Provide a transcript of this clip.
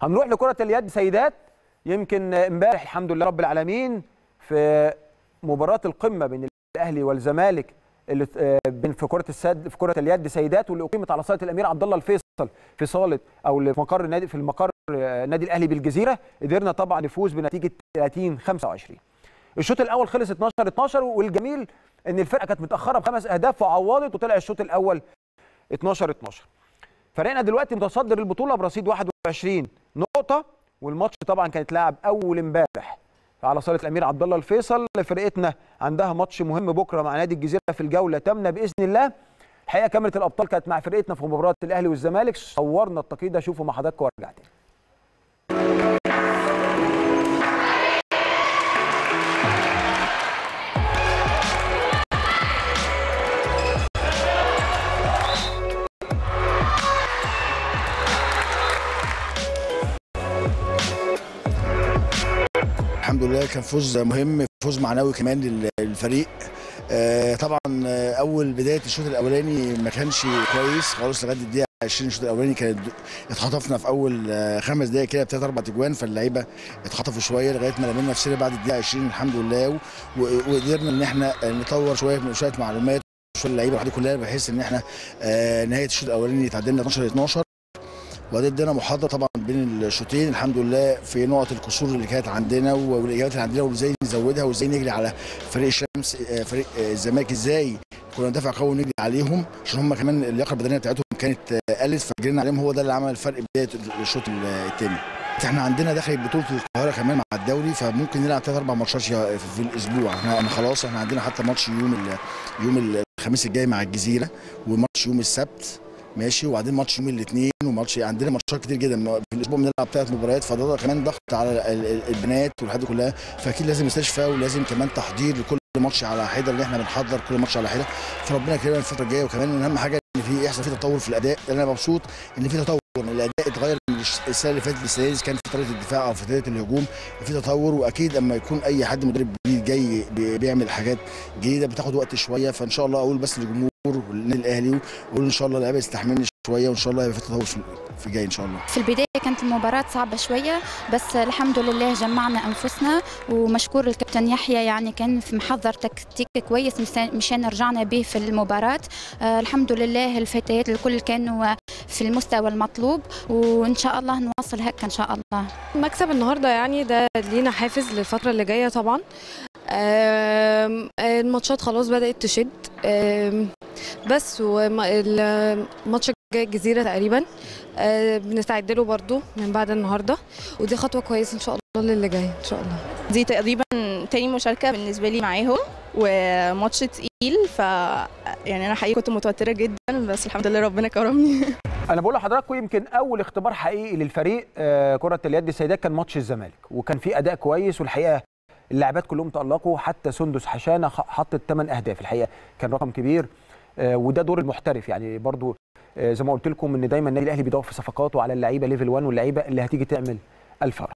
هنروح لكره اليد سيدات يمكن امبارح الحمد لله رب العالمين في مباراه القمه بين الاهلي والزمالك اللي بين في كره السد في كره اليد سيدات واللي اقيمت على صاله الامير عبد الله الفيصل في صاله او في مقر النادي في المقر النادي الاهلي بالجزيره قدرنا طبعا نفوز بنتيجه 30 25 الشوط الاول خلص 12 12 والجميل ان الفرقه كانت متاخره بخمس اهداف وعوضت وطلع الشوط الاول 12 12 فريقنا دلوقتي متصدر البطوله برصيد 21 نقطه والماتش طبعا كان اتلعب اول امبارح على صاله الامير عبد الله الفيصل فرقتنا عندها ماتش مهم بكره مع نادي الجزيره في الجوله تامنه باذن الله الحقيقه كاميرا الابطال كانت مع فرقتنا في مباراه الاهلي والزمالك صورنا التقييد ده شوفوا مع حضراتكم وارجع تاني الحمد لله كان فوز مهم فوز معنوي كمان للفريق آه طبعا اول بدايه الشوط الاولاني ما كانش كويس خالص لغايه الدقيقه 20 الشوط الاولاني كانت اتخطفنا في اول خمس دقائق كده بثلاث اربع اجوان فاللعيبه اتخطفوا شويه لغايه ما لمينا نفسنا بعد الدقيقه 20 الحمد لله وقدرنا ان احنا نطور شويه من شويه معلومات شويه اللعيبه كلها بحيث ان احنا آه نهايه الشوط الاولاني تعادلنا 12 12 وده ادانا محاضره طبعا بين الشوطين الحمد لله في نقط القصور اللي كانت عندنا والاجابات اللي عندنا وازاي نزودها وازاي نجري على فريق الشمس فريق الزمالك ازاي كنا ندافع قوي ونجري عليهم عشان هم كمان اللياقه البدنيه بتاعتهم كانت قلت فجرينا عليهم هو ده اللي عمل الفرق بدايه الشوط الثاني احنا عندنا داخل بطوله القاهره كمان مع الدوري فممكن نلعب ثلاث اربع ماتشات في الاسبوع احنا خلاص احنا عندنا حتى ماتش يوم يوم الخميس الجاي مع الجزيره وماتش يوم السبت ماشي وبعدين ماتش يوم الاثنين وماتش عندنا ماتشات كتير جدا في الاسبوع بنلعب ثلاث مباريات فده كمان ضغط على البنات والحاجات كلها فاكيد لازم استشفاء ولازم كمان تحضير لكل ماتش على حده اللي احنا بنحضر كل ماتش على حده فربنا يكرمنا الفتره الجايه وكمان اهم حاجه ان في يحصل في تطور في الاداء انا مبسوط ان في تطور الاداء اتغير من السنه اللي فاتت للسنه دي كان في طريقه الدفاع او في طريقه الهجوم في تطور واكيد لما يكون اي حد مدرب جديد جاي بيعمل حاجات جديده بتاخد وقت شويه فان شاء الله اقول بس للجمهور والنادي الاهلي واقول ان شاء الله اللعيبه يستحملني شويه وان شاء الله هيبقى في تطور في جاي ان شاء الله في البدايه كانت المباراه صعبه شويه بس الحمد لله جمعنا انفسنا ومشكور الكابتن يحيى يعني كان في محضر تكتيك كويس مشان رجعنا به في المباراه آه الحمد لله الفتيات الكل كانوا في المستوى المطلوب وان شاء الله نواصل هيك ان شاء الله مكسب النهارده يعني ده لينا حافز للفتره اللي جايه طبعا الماتشات خلاص بدات تشد بس والماتش الجاي الجزيره تقريبا بنستعد له برده من بعد النهارده ودي خطوه كويسه ان شاء الله للي جاي ان شاء الله دي تقريبا تاني مشاركه بالنسبه لي معاهم وماتش تقيل ف يعني انا حقيقي كنت متوتره جدا بس الحمد لله ربنا كرمني انا بقول لحضراتكم يمكن اول اختبار حقيقي للفريق كره اليد السيدات كان ماتش الزمالك وكان في اداء كويس والحقيقه اللاعبات كلهم تالقوا حتى سندس حشانه حطت 8 اهداف الحقيقه كان رقم كبير وده دور المحترف يعني برضو زي ما قلت لكم ان دايما النادي الاهلي بيدور في صفقاته على اللعيبه ليفل 1 واللعيبه اللي هتيجي تعمل الفرق